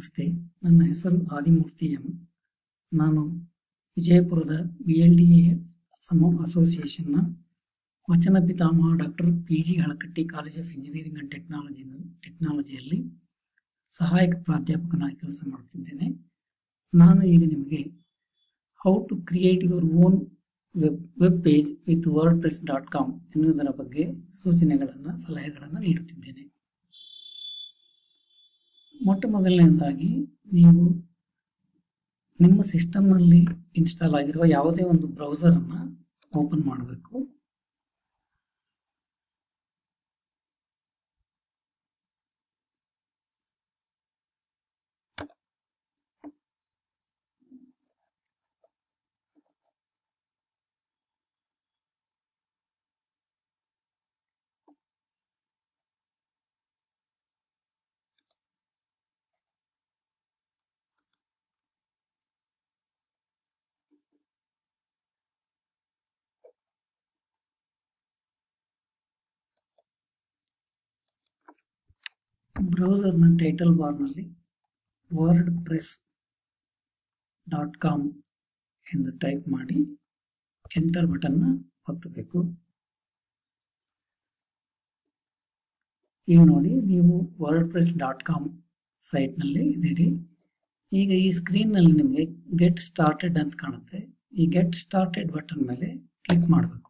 ನಮಸ್ತೆ ನನ್ನ ಹೆಸರು ಆದಿಮೂರ್ತಿ ಎಂ ನಾನು ವಿಜಯಪುರದ ಬಿ ಎಲ್ ಡಿ ಎ ಸಮ ಅಸೋಸಿಯೇಷನ್ನ ವಚನ ಪಿತಾಮಹ doctor P G Halakatti college of engineering and technology ಟೆಕ್ನಾಲಜಿಯಲ್ಲಿ ಸಹಾಯಕ ಪ್ರಾಧ್ಯಾಪಕನಾಗಿ ಕೆಲಸ ಮಾಡ್ತಿದ್ದೇನೆ ನಾನು ಈಗ ನಿಮಗೆ how to create your own web web page with WordPress dot com ಎನ್ನುವುದರ ಬಗ್ಗೆ ಸೂಚನೆಗಳನ್ನು ಸಲಹೆಗಳನ್ನು ನೀಡುತ್ತಿದ್ದೇನೆ ಮೊಟ್ಟ ಮೊದಲನೇದಾಗಿ ನೀವು ನಿಮ್ಮ ಸಿಸ್ಟಮ್ನಲ್ಲಿ ಇನ್ಸ್ಟಾಲ್ ಆಗಿರುವ ಯಾವುದೇ ಒಂದು ಬ್ರೌಸರನ್ನು ಓಪನ್ ಮಾಡಬೇಕು ಬ್ರೌಸರ್ನ ಟೈಟಲ್ ಬಾರ್ನಲ್ಲಿ ವರ್ಡ್ ಪ್ರೆಸ್ ಡಾಟ್ ಕಾಮ್ ಎಂದು ಟೈಪ್ ಮಾಡಿ ಎಂಟರ್ ಬಟನ್ನ ಒತ್ತಬೇಕು ಈಗ ನೋಡಿ ನೀವು ವರ್ಡ್ ಪ್ರೆಸ್ ಡಾಟ್ ಕಾಮ್ ಸೈಟ್ನಲ್ಲಿ ಇದ್ದೀರಿ ಈಗ ಈ ಸ್ಕ್ರೀನ್ನಲ್ಲಿ ನಿಮಗೆ ಗೆಟ್ ಸ್ಟಾರ್ಟೆಡ್ ಅಂತ ಕಾಣುತ್ತೆ ಈ ಗೆಟ್ ಸ್ಟಾರ್ಟೆಡ್ ಬಟನ್ ಮೇಲೆ ಕ್ಲಿಕ್ ಮಾಡಬೇಕು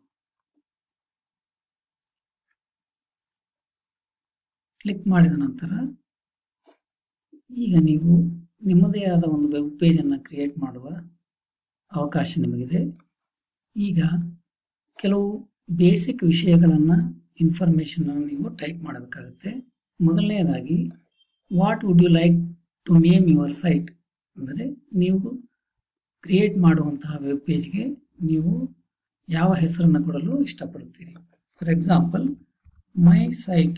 ಕ್ಲಿಕ್ ಮಾಡಿದ ನಂತರ ಈಗ ನೀವು ನಿಮ್ಮದೇ ಆದ ಒಂದು ವೆಬ್ ಪೇಜನ್ನು ಕ್ರಿಯೇಟ್ ಮಾಡುವ ಅವಕಾಶ ನಿಮಗಿದೆ ಈಗ ಕೆಲವು ಬೇಸಿಕ್ ವಿಷಯಗಳನ್ನು ಇನ್ಫಾರ್ಮೇಷನನ್ನು ನೀವು ಟೈಪ್ ಮಾಡಬೇಕಾಗುತ್ತೆ ಮೊದಲನೆಯದಾಗಿ what would you like to name your site ಅಂದರೆ ನೀವು ಕ್ರಿಯೇಟ್ ಮಾಡುವಂತಹ ವೆಬ್ ಪೇಜ್ಗೆ ನೀವು ಯಾವ ಹೆಸರನ್ನು ಕೊಡಲು ಇಷ್ಟಪಡುತ್ತೀರಿ for example my site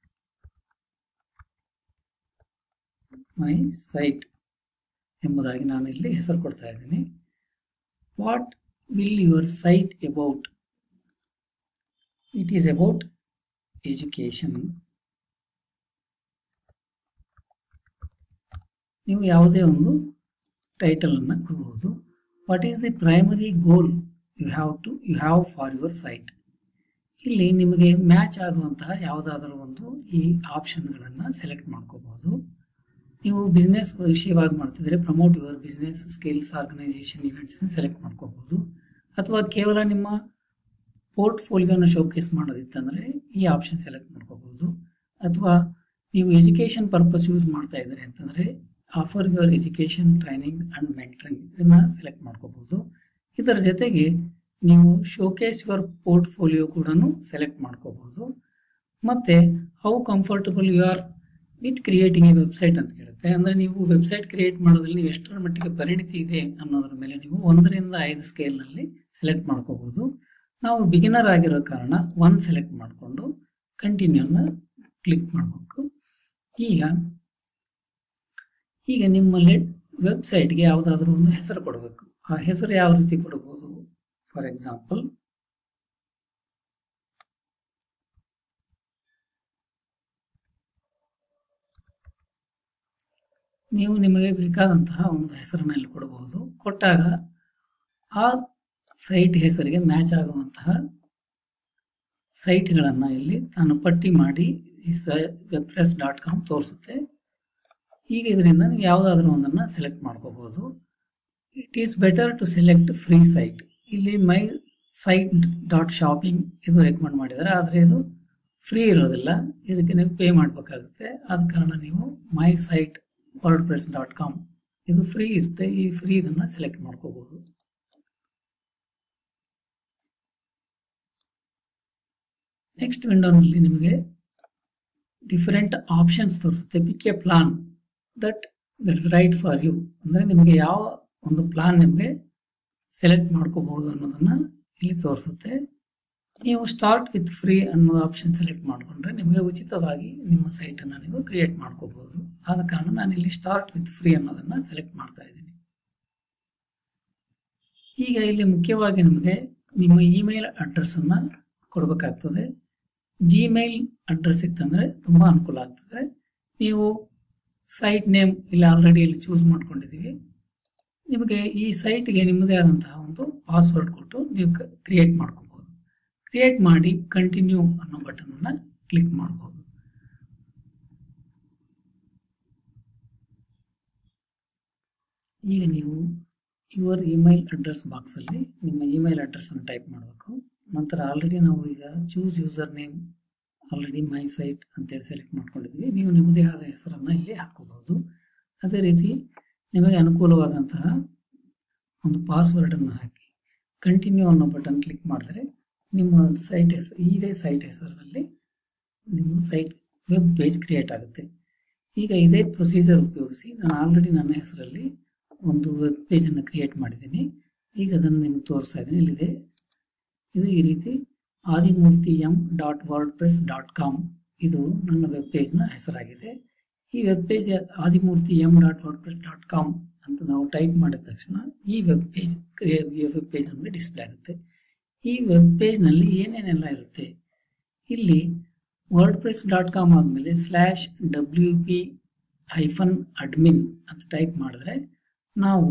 my site ಎಂಬುದಾಗಿ ನಾನು ಇಲ್ಲಿ ಹೆಸರು ಕೊಡ್ತಾ ಇದ್ದೀನಿ what will your site about it is about education ನೀವು ಯಾವುದೇ ಒಂದು ಟೈಟಲನ್ನು ಕೊಡಬಹುದು what is the primary goal you have to you have for your site ಇಲ್ಲಿ ನಿಮಗೆ ಮ್ಯಾಚ್ ಆಗುವಂತಹ ಯಾವುದಾದರೂ ಒಂದು ಈ ಆಪ್ಷನ್ಗಳನ್ನು ಸೆಲೆಕ್ಟ್ ಮಾಡ್ಕೋಬಹುದು ನೀವು ಬಿಸ್ನೆಸ್ ವಿಷಯವಾಗಿ ಮಾಡ್ತಿದ್ರೆ promote your business skills organisation events select ಮಾಡ್ಕೋಬಹುದು ಅಥವಾ ಕೇವಲ ನಿಮ್ಮ ಪೋರ್ಟ್ಫೋಲಿಯೋನ ಶೋಕೇಸ್ ಮಾಡೋದಿತ್ತಂದರೆ ಈ ಆಪ್ಷನ್ ಸೆಲೆಕ್ಟ್ ಮಾಡ್ಕೋಬಹುದು ಅಥವಾ ನೀವು ಎಜುಕೇಷನ್ ಪರ್ಪಸ್ ಯೂಸ್ ಮಾಡ್ತಾ ಇದ್ದಾರೆ ಅಂತಂದರೆ offer your education training and mentoring ಇದನ್ನು ಸೆಲೆಕ್ಟ್ ಮಾಡ್ಕೋಬಹುದು ಇದರ ಜೊತೆಗೆ ನೀವು ಶೋಕೇಸ್ ಯುವರ್ ಪೋರ್ಟ್ಫೋಲಿಯೋ ಕೂಡ ಸೆಲೆಕ್ಟ್ ಮಾಡ್ಕೋಬಹುದು ಮತ್ತು how comfortable you are with creating a website ಅಂತ ಹೇಳುತ್ತೆ ಅಂದರೆ ನೀವು ವೆಬ್ಸೈಟ್ ಕ್ರಿಯೇಟ್ ಮಾಡೋದ್ರಲ್ಲಿ ನೀವು ಎಷ್ಟರ ಮಟ್ಟಿಗೆ ಪರಿಣಿತಿ ಇದೆ ಅನ್ನೋದ್ರ ಮೇಲೆ ನೀವು ಒಂದರಿಂದ ಐದು ಸ್ಕೇಲ್ನಲ್ಲಿ ಸೆಲೆಕ್ಟ್ ಮಾಡ್ಕೋಬಹುದು ನಾವು ಬಿಗಿನರ್ ಆಗಿರೋ ಕಾರಣ ಒನ್ ಸೆಲೆಕ್ಟ್ ಮಾಡಿಕೊಂಡು ಕಂಟಿನ್ಯೂನ ಕ್ಲಿಕ್ ಮಾಡಬೇಕು ಈಗ ಈಗ ನಿಮ್ಮಲ್ಲಿ ವೆಬ್ಸೈಟ್ಗೆ ಯಾವುದಾದ್ರೂ ಒಂದು ಹೆಸರು ಕೊಡಬೇಕು ಆ ಹೆಸರು ಯಾವ ರೀತಿ ಕೊಡಬಹುದು ಫಾರ್ ಎಕ್ಸಾಂಪಲ್ ನೀವು ನಿಮಗೆ ಬೇಕಾದಂತಹ ಒಂದು ಹೆಸರನ್ನು ಇಲ್ಲಿ ಕೊಡಬಹುದು ಕೊಟ್ಟಾಗ ಆ ಸೈಟ್ ಹೆಸರಿಗೆ ಮ್ಯಾಚ್ ಆಗುವಂತಹ ಸೈಟ್ಗಳನ್ನು ಇಲ್ಲಿ ತಾನು ಪಟ್ಟಿ ಮಾಡಿ ವೆಬ್ ಪ್ರೆಸ್ ಡಾಟ್ ಕಾಮ್ ತೋರಿಸುತ್ತೆ ಈಗ ಇದರಿಂದ ನೀವು ಯಾವುದಾದ್ರೂ ಒಂದನ್ನು ಸೆಲೆಕ್ಟ್ ಮಾಡ್ಕೋಬಹುದು it is better to select free site ಇಲ್ಲಿ ಮೈ ಸೈಟ್ ಡಾಟ್ ಶಾಪಿಂಗ್ ಇದು ರೆಕಮೆಂಡ್ ಮಾಡಿದ್ದಾರೆ ಆದರೆ ಇದು ಫ್ರೀ ಇರೋದಿಲ್ಲ ಇದಕ್ಕೆ ನೀವು ಪೇ ಮಾಡಬೇಕಾಗುತ್ತೆ ಆದ ಕಾರಣ ನೀವು my site WordPress dot com ಇದು ಫ್ರೀ ಇರುತ್ತೆ ಈ ಫ್ರೀ ಇದನ್ನು ಸೆಲೆಕ್ಟ್ ಮಾಡ್ಕೋಬಹುದು ನೆಕ್ಸ್ಟ್ ವಿಂಡೋನಲ್ಲಿ ನಿಮಗೆ ಡಿಫರೆಂಟ್ ಆಪ್ಷನ್ಸ್ ತೋರಿಸುತ್ತೆ pick a plan that that is right for you ಅಂದರೆ ನಿಮಗೆ ಯಾವ ಒಂದು ಪ್ಲಾನ್ ನಿಮಗೆ ಸೆಲೆಕ್ಟ್ ಮಾಡ್ಕೋಬಹುದು ಅನ್ನೋದನ್ನು ಇಲ್ಲಿ ತೋರಿಸುತ್ತೆ ನೀವು ಸ್ಟಾರ್ಟ್ ವಿತ್ ಫ್ರೀ ಅನ್ನೋ ಆಪ್ಷನ್ ಸೆಲೆಕ್ಟ್ ಮಾಡಿಕೊಂಡ್ರೆ ನಿಮಗೆ ಉಚಿತವಾಗಿ ನಿಮ್ಮ ಸೈಟನ್ನು ನೀವು ಕ್ರಿಯೇಟ್ ಮಾಡ್ಕೋಬಹುದು ಆದ ಕಾರಣ ನಾನು ಇಲ್ಲಿ ಸ್ಟಾರ್ಟ್ ವಿತ್ ಫ್ರೀ ಅನ್ನೋದನ್ನು ಸೆಲೆಕ್ಟ್ ಮಾಡ್ತಾ ಇದ್ದೀನಿ ಈಗ ಇಲ್ಲಿ ಮುಖ್ಯವಾಗಿ ನಿಮಗೆ ನಿಮ್ಮ ಇಮೇಲ್ ಅಡ್ರೆಸ್ಸನ್ನು ಕೊಡಬೇಕಾಗ್ತದೆ ಜಿಮೇಲ್ ಅಡ್ರೆಸ್ ಇತ್ತಂದರೆ ತುಂಬ ಅನುಕೂಲ ಆಗ್ತದೆ ನೀವು ಸೈಟ್ ನೇಮ್ ಇಲ್ಲಿ ಆಲ್ರೆಡಿ ಇಲ್ಲಿ ಚೂಸ್ ಮಾಡ್ಕೊಂಡಿದ್ದೀವಿ ನಿಮಗೆ ಈ ಸೈಟ್ಗೆ ನಿಮ್ಮದೇ ಆದಂತಹ ಒಂದು ಪಾಸ್ವರ್ಡ್ ಕೊಟ್ಟು ನೀವು ಕ್ರಿಯೇಟ್ ಮಾಡ್ಕೋಬಹುದು ಕ್ರಿಯೇಟ್ ಮಾಡಿ ಕಂಟಿನ್ಯೂ ಅನ್ನೋ ಬಟನ್ ಅನ್ನ ಕ್ಲಿಕ್ ಮಾಡಬಹುದು ಈಗ ನೀವು ಯುವರ್ ಇಮೇಲ್ ಅಡ್ರೆಸ್ ಬಾಕ್ಸಲ್ಲಿ ನಿಮ್ಮ ಇಮೇಲ್ ಅಡ್ರೆಸ್ಸನ್ನು ಟೈಪ್ ಮಾಡಬೇಕು ನಂತರ ಆಲ್ರೆಡಿ ನಾವು ಈಗ choose user name already my site ಅಂತೇಳಿ ಸೆಲೆಕ್ಟ್ ಮಾಡ್ಕೊಂಡಿದ್ವಿ ನೀವು ನಿಮ್ಮದೇ ಆದ ಹೆಸರನ್ನು ಇಲ್ಲಿ ಹಾಕೋಬಹುದು ಅದೇ ರೀತಿ ನಿಮಗೆ ಅನುಕೂಲವಾದಂತಹ ಒಂದು ಪಾಸ್ವರ್ಡನ್ನು ಹಾಕಿ ಕಂಟಿನ್ಯೂ ಅನ್ನೋ ಬಟನ್ ಕ್ಲಿಕ್ ಮಾಡಿದ್ರೆ ನಿಮ್ಮ ಸೈಟ್ ಹೆಸರು ಇದೇ ಸೈಟ್ ಹೆಸರಲ್ಲಿ ನಿಮ್ಮ ಸೈಟ್ ವೆಬ್ ಪೇಜ್ ಕ್ರಿಯೇಟ್ ಆಗುತ್ತೆ ಈಗ ಇದೇ ಪ್ರೊಸೀಜರ್ ಉಪಯೋಗಿಸಿ ನಾನು ಆಲ್ರೆಡಿ ನನ್ನ ಹೆಸರಲ್ಲಿ ಒಂದು ವೆಬ್ ಪೇಜನ್ನು ಕ್ರಿಯೇಟ್ ಮಾಡಿದ್ದೀನಿ ಈಗ ಅದನ್ನು ನಿಮ್ಗೆ ತೋರಿಸ್ತಾ ಇದ್ದೀನಿ ಇಲ್ಲಿದೆ ಇದು ಈ ರೀತಿ Adimurthy M dot WordPress dot com ಇದು ನನ್ನ ವೆಬ್ ಪೇಜ್ನ ಹೆಸರಾಗಿದೆ ಈ web page Adimurthy M dot WordPress dot com ಅಂತ ನಾವು ಟೈಪ್ ಮಾಡಿದ ತಕ್ಷಣ ಈ ವೆಬ್ ಪೇಜ್ ವೆಬ್ ಪೇಜ್ ನಮಗೆ ಡಿಸ್ಪ್ಲೇ ಆಗುತ್ತೆ ಈ ವೆಬ್ ಪೇಜ್ನಲ್ಲಿ ಏನೇನೆಲ್ಲ ಇರುತ್ತೆ ಇಲ್ಲಿ ವರ್ಡ್ ಪ್ರೆಸ್ ಡಾಟ್ ಕಾಮ್ ಆದಮೇಲೆ slash W P hyphen admin ಅಂತ ಟೈಪ್ ಮಾಡಿದ್ರೆ ನಾವು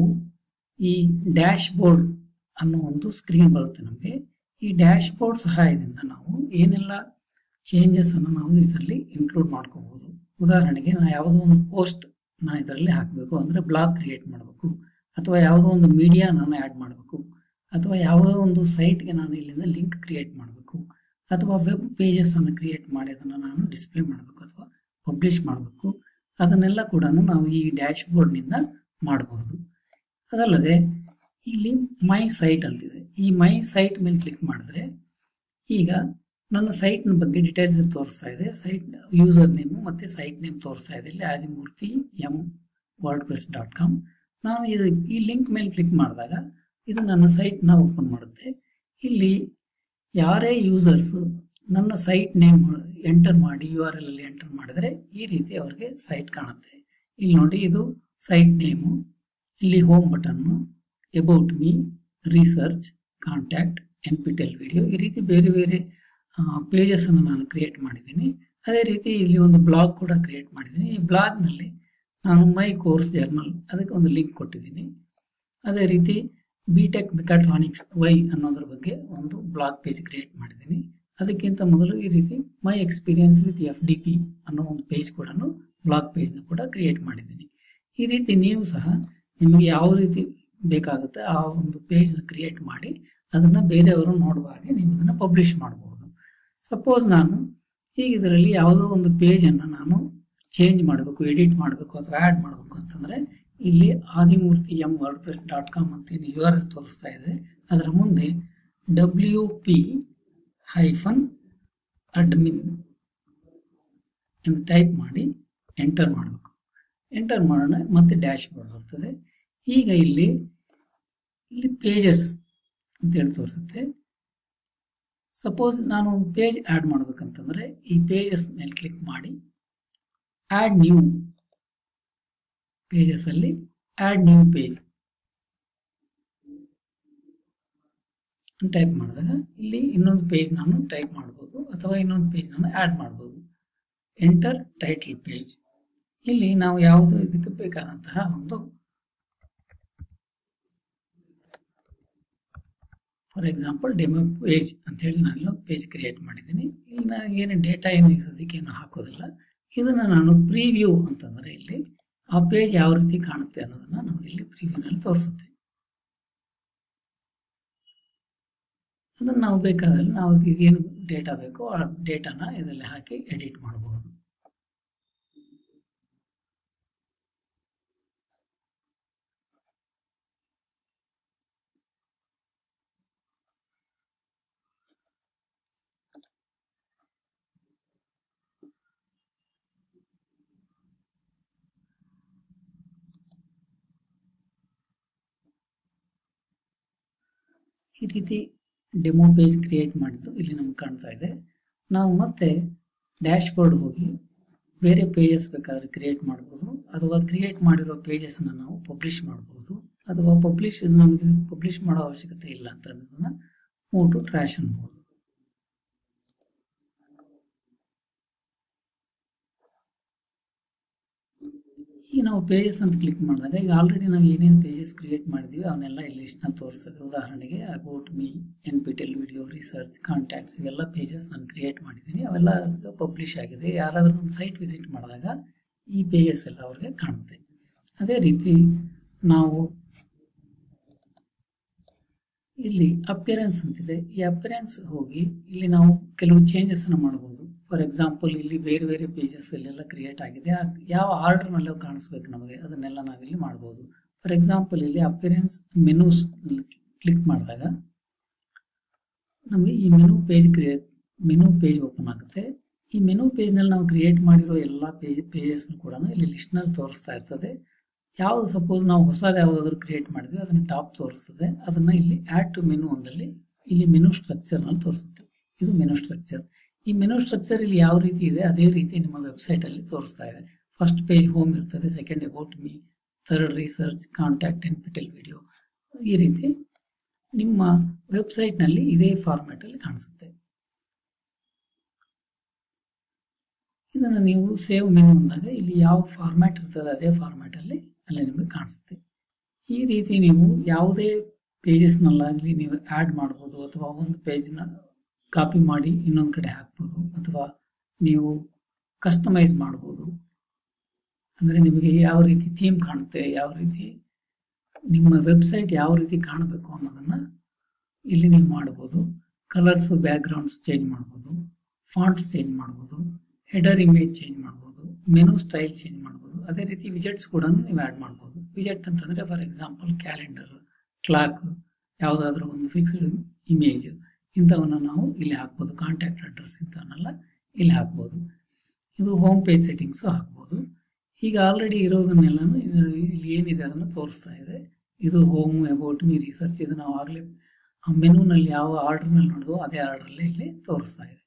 ಈ ಡ್ಯಾಶ್ ಬೋರ್ಡ್ ಅನ್ನೋ ಒಂದು ಸ್ಕ್ರೀನ್ ಬರುತ್ತೆ ನಮಗೆ ಈ ಡ್ಯಾಶ್ ಬೋರ್ಡ್ ಸಹಾಯದಿಂದ ನಾವು ಏನೆಲ್ಲ ಚೇಂಜಸ್ ಅನ್ನು ನಾವು ಇದರಲ್ಲಿ ಇನ್ಕ್ಲೂಡ್ ಮಾಡ್ಕೋಬಹುದು ಉದಾಹರಣೆಗೆ ನಾ ಯಾವುದೋ ಒಂದು ಪೋಸ್ಟ್ ನಾ ಇದರಲ್ಲಿ ಹಾಕಬೇಕು ಅಂದರೆ ಬ್ಲಾಗ್ ಕ್ರಿಯೇಟ್ ಮಾಡಬೇಕು ಅಥವಾ ಯಾವುದೋ ಒಂದು ಮೀಡಿಯಾ ನಾನು ಆ್ಯಡ್ ಮಾಡಬೇಕು ಅಥವಾ ಯಾವುದೋ ಒಂದು ಸೈಟ್ಗೆ ನಾನು ಇಲ್ಲಿಂದ ಲಿಂಕ್ ಕ್ರಿಯೇಟ್ ಮಾಡಬೇಕು ಅಥವಾ ವೆಬ್ ಪೇಜಸ್ ಅನ್ನು ಕ್ರಿಯೇಟ್ ಮಾಡಿ ಅದನ್ನು ನಾನು ಡಿಸ್ಪ್ಲೇ ಮಾಡಬೇಕು ಅಥವಾ ಪಬ್ಲಿಷ್ ಮಾಡಬೇಕು ಅದನ್ನೆಲ್ಲ ಕೂಡ ನಾವು ಈ ಡ್ಯಾಶ್ ಬೋರ್ಡ್ನಿಂದ ಮಾಡಬಹುದು ಅದಲ್ಲದೆ ಇಲ್ಲಿ ಮೈ ಸೈಟ್ ಅಂತಿದೆ ಈ ಮೈ ಸೈಟ್ ಮೇಲೆ ಕ್ಲಿಕ್ ಮಾಡಿದ್ರೆ ಈಗ ನನ್ನ ಸೈಟ್ನ ಬಗ್ಗೆ ಡೀಟೇಲ್ಸ್ ತೋರಿಸ್ತಾ ಇದೆ ಸೈಟ್ ಯೂಸರ್ ನೇಮು ಮತ್ತು ಸೈಟ್ ನೇಮ್ ತೋರಿಸ್ತಾ ಇದೆ ಇಲ್ಲಿ Adimurthy M WordPress dot com ನಾನು ಇದು ಈ ಲಿಂಕ್ ಮೇಲೆ ಕ್ಲಿಕ್ ಮಾಡಿದಾಗ ಇದು ನನ್ನ ಸೈಟ್ನ ಓಪನ್ ಮಾಡುತ್ತೆ ಇಲ್ಲಿ ಯಾರೇ ಯೂಸರ್ಸು ನನ್ನ ಸೈಟ್ ನೇಮ್ ಎಂಟರ್ ಮಾಡಿ ಯು ಆರ್ ಎಲ್ ಅಲ್ಲಿ ಎಂಟರ್ ಮಾಡಿದರೆ ಈ ರೀತಿ ಅವರಿಗೆ ಸೈಟ್ ಕಾಣುತ್ತೆ ಇಲ್ಲಿ ನೋಡಿ ಇದು ಸೈಟ್ ನೇಮು ಇಲ್ಲಿ ಹೋಮ್ ಬಟನ್ನು about me research contact NPTEL video ಈ ರೀತಿ ಬೇರೆ ಬೇರೆ ಪೇಜಸ್ ಅನ್ನು ನಾನು ಕ್ರಿಯೇಟ್ ಮಾಡಿದ್ದೀನಿ ಅದೇ ರೀತಿ ಇಲ್ಲಿ ಒಂದು ಬ್ಲಾಗ್ ಕೂಡ ಕ್ರಿಯೇಟ್ ಮಾಡಿದ್ದೀನಿ ಈ ಬ್ಲಾಗ್ನಲ್ಲಿ ನಾನು ಮೈ ಕೋರ್ಸ್ ಜರ್ನಲ್ ಅದಕ್ಕೆ ಒಂದು ಲಿಂಕ್ ಕೊಟ್ಟಿದ್ದೀನಿ ಅದೇ ರೀತಿ ಬಿ ಟೆಕ್ ಮೆಕಾಟ್ರಾನಿಕ್ಸ್ ವೈ ಅನ್ನೋದ್ರ ಬಗ್ಗೆ ಒಂದು ಬ್ಲಾಗ್ ಪೇಜ್ ಕ್ರಿಯೇಟ್ ಮಾಡಿದ್ದೀನಿ ಅದಕ್ಕಿಂತ ಮೊದಲು ಈ ರೀತಿ my experience with F D P ಅನ್ನೋ ಒಂದು ಪೇಜ್ ಕೂಡ ಬ್ಲಾಗ್ ಪೇಜ್ನ ಕೂಡ ಕ್ರಿಯೇಟ್ ಮಾಡಿದ್ದೀನಿ ಈ ರೀತಿ ನೀವು ಸಹ ನಿಮಗೆ ಯಾವ ರೀತಿ ಬೇಕಾಗುತ್ತೆ ಆ ಒಂದು ಪೇಜ್ನ ಕ್ರಿಯೇಟ್ ಮಾಡಿ ಅದನ್ನು ಬೇರೆಯವರು ನೋಡುವ ಹಾಗೆ ನೀವು ಅದನ್ನು ಪಬ್ಲಿಷ್ ಮಾಡಬಹುದು ಸಪೋಸ್ ನಾನು ಈಗ ಇದರಲ್ಲಿ ಯಾವುದೋ ಒಂದು ಪೇಜನ್ನು ನಾನು ಚೇಂಜ್ ಮಾಡಬೇಕು ಎಡಿಟ್ ಮಾಡಬೇಕು ಅಥವಾ ಆ್ಯಡ್ ಮಾಡಬೇಕು ಅಂತಂದರೆ ಇಲ್ಲಿ Adimurthy M WordPress dot com ಅಂತ ಏನು ಯು ಆರ್ ಎಲ್ ತೋರಿಸ್ತಾ ಇದೆ ಅದರ ಮುಂದೆ ಡಬ್ಲ್ಯೂ ಪಿ ಹೈಫನ್ ಅಡ್ಮಿನ್ ಎಂದು ಟೈಪ್ ಮಾಡಿ ಎಂಟರ್ ಮಾಡಬೇಕು ಎಂಟರ್ ಮಾಡೋಣ ಮತ್ತೆ ಡ್ಯಾಶ್ ಬೋರ್ಡ್ ಬರ್ತದೆ ಈಗ ಇಲ್ಲಿ ಇಲ್ಲಿ ಪೇಜಸ್ ಅಂತೇಳಿ ತೋರಿಸುತ್ತೆ ಸಪೋಸ್ ನಾನು ಒಂದು ಪೇಜ್ ಆ್ಯಡ್ ಮಾಡ್ಬೇಕಂತಂದ್ರೆ ಈ ಪೇಜಸ್ ಮೇಲೆ ಕ್ಲಿಕ್ ಮಾಡಿ ಆ್ಯಡ್ ನ್ಯೂ ಪೇಜಸ್ ಅಲ್ಲಿ ಆ್ಯಡ್ ನ್ಯೂ ಪೇಜ್ ಟೈಪ್ ಮಾಡಿದಾಗ ಇಲ್ಲಿ ಇನ್ನೊಂದು ಪೇಜ್ ನಾನು ಟೈಪ್ ಮಾಡ್ಬೋದು ಅಥವಾ ಇನ್ನೊಂದು ಪೇಜ್ ನಾನು ಆ್ಯಡ್ ಮಾಡ್ಬೋದು ಎಂಟರ್ ಟೈಟಲ್ ಪೇಜ್ ಇಲ್ಲಿ ನಾವು ಯಾವುದು ಇದಕ್ಕೆ ಬೇಕಾದಂತಹ ಒಂದು ಫಾರ್ ಎಕ್ಸಾಂಪಲ್ ಡೆಮೋ ಪೇಜ್ ಅಂತೇಳಿ ನಾನು ಪೇಜ್ ಕ್ರಿಯೇಟ್ ಮಾಡಿದ್ದೀನಿ ಇಲ್ಲಿ ನಾನು ಏನು ಡೇಟಾ ಏನು ಈಗ ಸದ್ಯಕ್ಕೆ ಏನು ಹಾಕೋದಿಲ್ಲ ಇದನ್ನು ನಾನು ಪ್ರಿವ್ಯೂ ಅಂತಂದರೆ ಇಲ್ಲಿ ಆ ಪೇಜ್ ಯಾವ ರೀತಿ ಕಾಣುತ್ತೆ ಅನ್ನೋದನ್ನು ನಮಗೆ ಇಲ್ಲಿ ಪ್ರಿವ್ಯೂನಲ್ಲಿ ತೋರಿಸುತ್ತೆ ಅದನ್ನು ನಾವು ಬೇಕಾದಲ್ಲಿ ನಾವು ಏನು ಡೇಟಾ ಬೇಕೋ ಆ ಡೇಟಾನ ಇದರಲ್ಲಿ ಹಾಕಿ ಎಡಿಟ್ ಮಾಡಬಹುದು ಈ ರೀತಿ ಡೆಮೋ ಪೇಜ್ ಕ್ರಿಯೇಟ್ ಮಾಡಿದ್ದು ಇಲ್ಲಿ ನಮ್ಗೆ ಕಾಣ್ತಾ ಇದೆ ನಾವು ಮತ್ತೆ ಡ್ಯಾಶ್ ಬೋರ್ಡ್ ಹೋಗಿ ಬೇರೆ ಪೇಜಸ್ ಬೇಕಾದರೆ ಕ್ರಿಯೇಟ್ ಮಾಡ್ಬೋದು ಅಥವಾ ಕ್ರಿಯೇಟ್ ಮಾಡಿರೋ ಪೇಜಸ್ನ ನಾವು ಪಬ್ಲಿಷ್ ಮಾಡ್ಬೋದು ಅಥವಾ ಪಬ್ಲಿಷ್ ನಮಗೆ ಪಬ್ಲಿಷ್ ಮಾಡೋ ಅವಶ್ಯಕತೆ ಇಲ್ಲ ಅಂತ ಅದನ್ನು ಮೂವ್ ಟು ಟ್ರ್ಯಾಶ್ ಅನ್ಬೋದು ಈಗ ನಾವು ಪೇಜಸ್ ಅಂತ ಕ್ಲಿಕ್ ಮಾಡಿದಾಗ ಈಗ ಆಲ್ರೆಡಿ ನಾವು ಏನೇನು ಪೇಜಸ್ ಕ್ರಿಯೇಟ್ ಮಾಡಿದ್ವಿ ಅವನ್ನೆಲ್ಲ ಇಲ್ಲಿ ನಾವು ತೋರಿಸ್ತದೆ ಉದಾಹರಣೆಗೆ about me NPTEL video research contacts ಇವೆಲ್ಲ ಪೇಜಸ್ ನಾನು ಕ್ರಿಯೇಟ್ ಮಾಡಿದ್ದೀನಿ ಅವೆಲ್ಲ ಪಬ್ಲಿಷ್ ಆಗಿದೆ ಯಾರಾದರೂ ಒಂದು ಸೈಟ್ ವಿಸಿಟ್ ಮಾಡಿದಾಗ ಈ ಪೇಜಸ್ ಎಲ್ಲ ಅವ್ರಿಗೆ ಕಾಣುತ್ತೆ ಅದೇ ರೀತಿ ನಾವು ಇಲ್ಲಿ ಅಪಿಯರೆನ್ಸ್ ಅಂತಿದೆ ಈ ಅಪಿಯರೆನ್ಸ್ ಹೋಗಿ ಇಲ್ಲಿ ನಾವು ಕೆಲವು ಚೇಂಜಸ್ ಅನ್ನು ಮಾಡಬಹುದು ಫಾರ್ ಎಕ್ಸಾಂಪಲ್ ಇಲ್ಲಿ ಬೇರೆ ಬೇರೆ ಪೇಜಸ್ ಅಲ್ಲೆಲ್ಲ ಕ್ರಿಯೇಟ್ ಆಗಿದೆ ಆ ಯಾವ ಆರ್ಡರ್ನಲ್ಲೂ ಕಾಣಿಸ್ಬೇಕು ನಮಗೆ ಅದನ್ನೆಲ್ಲ ನಾವಿಲ್ಲಿ ಮಾಡ್ಬೋದು ಫಾರ್ ಎಕ್ಸಾಂಪಲ್ ಇಲ್ಲಿ ಅಪಿಯರೆನ್ಸ್ ಮೆನೂಸ್ ಕ್ಲಿಕ್ ಮಾಡಿದಾಗ ನಮಗೆ ಈ menu page create menu page open ಆಗುತ್ತೆ ಈ ಮೆನು ಪೇಜ್ನಲ್ಲಿ ನಾವು ಕ್ರಿಯೇಟ್ ಮಾಡಿರೋ ಎಲ್ಲ ಪೇಜ್ ಪೇಜಸ್ನು ಕೂಡ ಇಲ್ಲಿ ಲಿಸ್ಟ್ನಲ್ಲಿ ತೋರಿಸ್ತಾ ಇರ್ತದೆ ಯಾವುದು ಸಪೋಸ್ ನಾವು ಹೊಸದು ಯಾವುದಾದ್ರೂ ಕ್ರಿಯೇಟ್ ಮಾಡಿದ್ವಿ ಅದನ್ನು ಟಾಪ್ ತೋರಿಸ್ತದೆ ಅದನ್ನು ಇಲ್ಲಿ ಆ್ಯಡ್ ಟು ಮೆನು ಒಂದಲ್ಲಿ ಇಲ್ಲಿ ಮೆನು ಸ್ಟ್ರಕ್ಚರ್ನಲ್ಲಿ ತೋರಿಸುತ್ತೆ ಇದು ಮೆನು ಸ್ಟ್ರಕ್ಚರ್ ಈ ಮೆನು ಸ್ಟ್ರಕ್ಚರ್ ಇಲ್ಲಿ ಯಾವ ರೀತಿ ಇದೆ ಅದೇ ರೀತಿ ನಿಮ್ಮ ವೆಬ್ಸೈಟಲ್ಲಿ ತೋರಿಸ್ತಾ ಇದೆ ಫಸ್ಟ್ ಪೇಜ್ ಹೋಮ್ ಇರ್ತದೆ second about me third research contact NPTEL video ಈ ರೀತಿ ನಿಮ್ಮ ವೆಬ್ಸೈಟ್ನಲ್ಲಿ ಇದೇ ಫಾರ್ಮ್ಯಾಟಲ್ಲಿ ಕಾಣಿಸುತ್ತೆ ಇದನ್ನು ನೀವು ಸೇವ್ ಮೆನು ಅಂದಾಗ ಇಲ್ಲಿ ಯಾವ ಫಾರ್ಮ್ಯಾಟ್ ಇರ್ತದೆ ಅದೇ ಫಾರ್ಮ್ಯಾಟಲ್ಲಿ ಅಲ್ಲಿ ನಿಮಗೆ ಕಾಣಿಸುತ್ತೆ ಈ ರೀತಿ ನೀವು ಯಾವುದೇ ಪೇಜಸ್ನಲ್ಲಾಗಲಿ ನೀವು ಆ್ಯಡ್ ಮಾಡ್ಬೋದು ಅಥವಾ ಒಂದು ಪೇಜ್ನ ಕಾಪಿ ಮಾಡಿ ಇನ್ನೊಂದು ಕಡೆ ಹಾಕ್ಬೋದು ಅಥವಾ ನೀವು ಕಸ್ಟಮೈಸ್ ಮಾಡ್ಬೋದು ಅಂದರೆ ನಿಮಗೆ ಯಾವ ರೀತಿ ಥೀಮ್ ಕಾಣುತ್ತೆ ಯಾವ ರೀತಿ ನಿಮ್ಮ ವೆಬ್ಸೈಟ್ ಯಾವ ರೀತಿ ಕಾಣಬೇಕು ಅನ್ನೋದನ್ನು ಇಲ್ಲಿ ನೀವು ಮಾಡ್ಬೋದು ಕಲರ್ಸು ಬ್ಯಾಕ್ಗ್ರೌಂಡ್ಸ್ ಚೇಂಜ್ ಮಾಡ್ಬೋದು ಫಾಂಟ್ಸ್ ಚೇಂಜ್ ಮಾಡ್ಬೋದು ಹೆಡರ್ ಇಮೇಜ್ ಚೇಂಜ್ ಮಾಡ್ಬೋದು ಮೆನು ಸ್ಟೈಲ್ ಚೇಂಜ್ ಮಾಡ್ಬೋದು ಅದೇ ರೀತಿ ವಿಜೆಟ್ಸ್ ಕೂಡ ನೀವು ಆ್ಯಡ್ ಮಾಡ್ಬೋದು ವಿಜೆಟ್ ಅಂತಂದರೆ ಫಾರ್ ಎಕ್ಸಾಂಪಲ್ ಕ್ಯಾಲೆಂಡರ್ ಕ್ಲಾಕ್ ಯಾವುದಾದ್ರೂ ಒಂದು ಫಿಕ್ಸ್ಡ್ ಇಮೇಜ್ ಇಂಥವನ್ನ ನಾವು ಇಲ್ಲಿ ಹಾಕ್ಬೋದು ಕಾಂಟ್ಯಾಕ್ಟ್ ಅಡ್ರೆಸ್ ಇಂಥವನ್ನೆಲ್ಲ ಇಲ್ಲಿ ಹಾಕ್ಬೋದು ಇದು ಹೋಮ್ ಪೇಜ್ ಸೆಟ್ಟಿಂಗ್ಸು ಹಾಕ್ಬೋದು ಈಗ ಆಲ್ರೆಡಿ ಇರೋದನ್ನೆಲ್ಲನೂ ಇಲ್ಲಿ ಏನಿದೆ ಅದನ್ನು ತೋರಿಸ್ತಾ ಇದೆ ಇದು ಹೋಮ್ ಅಬೌಟ್ ಮೀ ರಿಸರ್ಚ್ ಇದು ನಾವು ಆಗಲೇ ಆ ಮೆನುನಲ್ಲಿ ಯಾವ ಆರ್ಡರ್ನಲ್ಲಿ ನೋಡಿದ್ವೋ ಅದೇ ಆರ್ಡರ್ಲಿ ಇಲ್ಲಿ ತೋರಿಸ್ತಾ ಇದೆ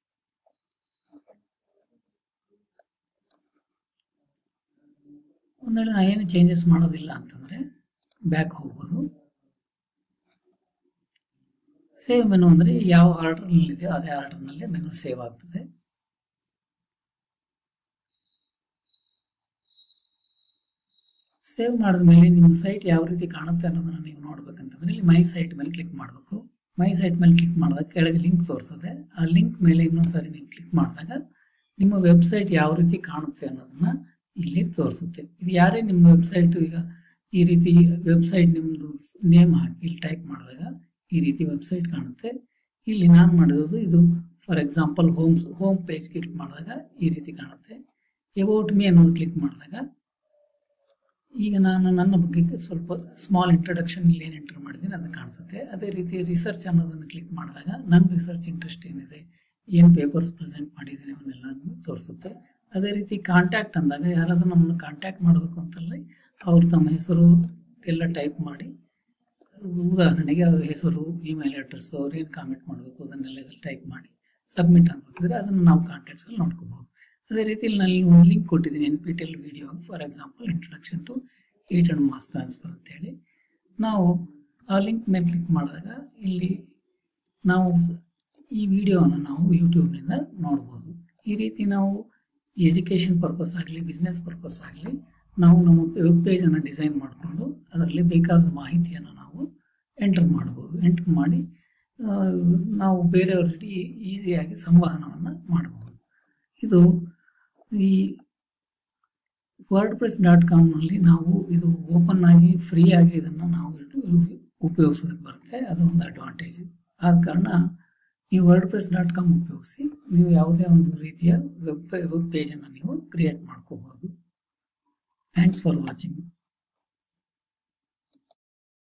ಒಂದು ವೇಳೆ ನಾನು ಏನು ಚೇಂಜಸ್ ಮಾಡೋದಿಲ್ಲ ಅಂತಂದರೆ ಬ್ಯಾಕ್ ಹೋಗ್ಬೋದು ಸೇವ್ ಮೆನು ಅಂದರೆ ಯಾವ ಆರ್ಡರ್ನಲ್ಲಿದೆಯೋ ಅದೇ ಆರ್ಡರ್ನಲ್ಲಿ ಮೆನು ಸೇವ್ ಆಗ್ತದೆ ಸೇವ್ ಮಾಡಿದ್ಮೇಲೆ ನಿಮ್ಮ ಸೈಟ್ ಯಾವ ರೀತಿ ಕಾಣುತ್ತೆ ಅನ್ನೋದನ್ನು ನೀವು ನೋಡ್ಬೇಕಂತಂದ್ರೆ ಇಲ್ಲಿ ಮೈ ಸೈಟ್ ಮೇಲೆ ಕ್ಲಿಕ್ ಮಾಡಬೇಕು ಮೈ ಸೈಟ್ ಮೇಲೆ ಕ್ಲಿಕ್ ಮಾಡಿದಾಗ ಕೆಳಗೆ ಲಿಂಕ್ ತೋರಿಸ್ತದೆ ಆ ಲಿಂಕ್ ಮೇಲೆ ಇನ್ನೊಂದ್ಸರಿ ನೀವು ಕ್ಲಿಕ್ ಮಾಡಿದಾಗ ನಿಮ್ಮ ವೆಬ್ಸೈಟ್ ಯಾವ ರೀತಿ ಕಾಣುತ್ತೆ ಅನ್ನೋದನ್ನ ಇಲ್ಲಿ ತೋರಿಸುತ್ತೆ ಇದು ಯಾರೇ ನಿಮ್ಮ ವೆಬ್ಸೈಟ್ ಈಗ ಈ ರೀತಿ ವೆಬ್ಸೈಟ್ ನಿಮ್ಮದು ನೇಮ್ ಹಾಕಿ ಇಲ್ಲಿ ಟೈಪ್ ಮಾಡಿದಾಗ ಈ ರೀತಿ ವೆಬ್ಸೈಟ್ ಕಾಣುತ್ತೆ ಇಲ್ಲಿ ನಾನು ಮಾಡಿರೋದು ಇದು for example home home page click ಮಾಡಿದಾಗ ಈ ರೀತಿ ಕಾಣುತ್ತೆ ಎಬೌಟ್ ಮೀ ಅನ್ನೋದು ಕ್ಲಿಕ್ ಮಾಡಿದಾಗ ಈಗ ನಾನು ನನ್ನ ಬಗ್ಗೆ ಸ್ವಲ್ಪ ಸ್ಮಾಲ್ ಇಂಟ್ರಡಕ್ಷನ್ ಇಲ್ಲಿ ಏನು ಎಂಟರ್ ಮಾಡಿದ್ದೀನಿ ಅದು ಕಾಣಿಸುತ್ತೆ ಅದೇ ರೀತಿ ರಿಸರ್ಚ್ ಅನ್ನೋದನ್ನು ಕ್ಲಿಕ್ ಮಾಡಿದಾಗ ನನ್ನ ರಿಸರ್ಚ್ ಇಂಟ್ರೆಸ್ಟ್ ಏನಿದೆ ಏನು ಪೇಪರ್ಸ್ ಪ್ರೆಸೆಂಟ್ ಮಾಡಿದ್ದೀನಿ ಅವನ್ನೆಲ್ಲ ತೋರಿಸುತ್ತೆ ಅದೇ ರೀತಿ ಕಾಂಟ್ಯಾಕ್ಟ್ ಅಂದಾಗ ಯಾರಾದರೂ ನಮ್ಮನ್ನು ಕಾಂಟ್ಯಾಕ್ಟ್ ಮಾಡಬೇಕು ಅಂತಲ್ಲಿ ಅವ್ರು ತಮ್ಮ ಹೆಸರು ಎಲ್ಲ ಟೈಪ್ ಮಾಡಿ ಉದಾಹರಣೆಗೆ ಅವ್ರ ಹೆಸರು ಇಮೇಲ್ ಅಡ್ರೆಸ್ಸು ಅವ್ರು ಏನು ಕಾಮೆಂಟ್ ಮಾಡಬೇಕು ಅದನ್ನೆಲ್ಲ ಟೈಪ್ ಮಾಡಿ ಸಬ್ಮಿಟ್ ಅನ್ಕೋತಿದ್ರೆ ಅದನ್ನು ನಾವು ಕಾಂಟ್ಯಾಕ್ಟ್ಸಲ್ಲಿ ನೋಡ್ಕೋಬಹುದು ಅದೇ ರೀತಿ ಇಲ್ಲಿ ನಾನು ಒಂದು ಲಿಂಕ್ ಕೊಟ್ಟಿದ್ದೀನಿ NPTEL video for example introduction to heat and mass transfer ಅಂತೇಳಿ ನಾವು ಆ ಲಿಂಕ್ ಮೇಲೆ ಕ್ಲಿಕ್ ಮಾಡಿದಾಗ ಇಲ್ಲಿ ನಾವು ಈ ವಿಡಿಯೋವನ್ನು ನಾವು ಯೂಟ್ಯೂಬ್ನಿಂದ ನೋಡ್ಬೋದು ಈ ರೀತಿ ನಾವು ಎಜುಕೇಷನ್ ಪರ್ಪಸ್ ಆಗಲಿ ಬಿಸ್ನೆಸ್ ಪರ್ಪಸ್ ಆಗಲಿ ನಾವು ನಮ್ಮ ವೆಬ್ ಪೇಜನ್ನು ಡಿಸೈನ್ ಮಾಡಿಕೊಂಡು ಅದರಲ್ಲಿ ಬೇಕಾದ ಮಾಹಿತಿಯನ್ನು ನಾವು ಎಂಟರ್ ಮಾಡ್ಬೋದು ಎಂಟರ್ ಮಾಡಿ ನಾವು ಬೇರೆಯವ್ರ ಜೊತೆ ಈಸಿಯಾಗಿ ಸಂವಹನವನ್ನು ಮಾಡಬಹುದು ಇದು ಈ ವರ್ಡ್ ಪ್ರೆಸ್ ಡಾಟ್ ಕಾಮ್ನಲ್ಲಿ ನಾವು ಇದು ಓಪನ್ ಆಗಿ ಫ್ರೀ ಆಗಿ ಇದನ್ನು ನಾವು ಉಪಯೋಗಿಸೋದಕ್ಕೆ ಬರುತ್ತೆ ಅದು ಒಂದು ಅಡ್ವಾಂಟೇಜ್ ಆದ ಕಾರಣ ನೀವು ವರ್ಡ್ ಪ್ರೆಸ್ ಡಾಟ್ ಕಾಮ್ ಉಪಯೋಗಿಸಿ ನೀವು ಯಾವುದೇ ಒಂದು ರೀತಿಯ ವೆಬ್ ವೆಬ್ ಪೇಜನ್ನು ನೀವು ಕ್ರಿಯೇಟ್ ಮಾಡ್ಕೋಬಹುದು ಥ್ಯಾಂಕ್ಸ್ ಫಾರ್ ವಾಚಿಂಗ್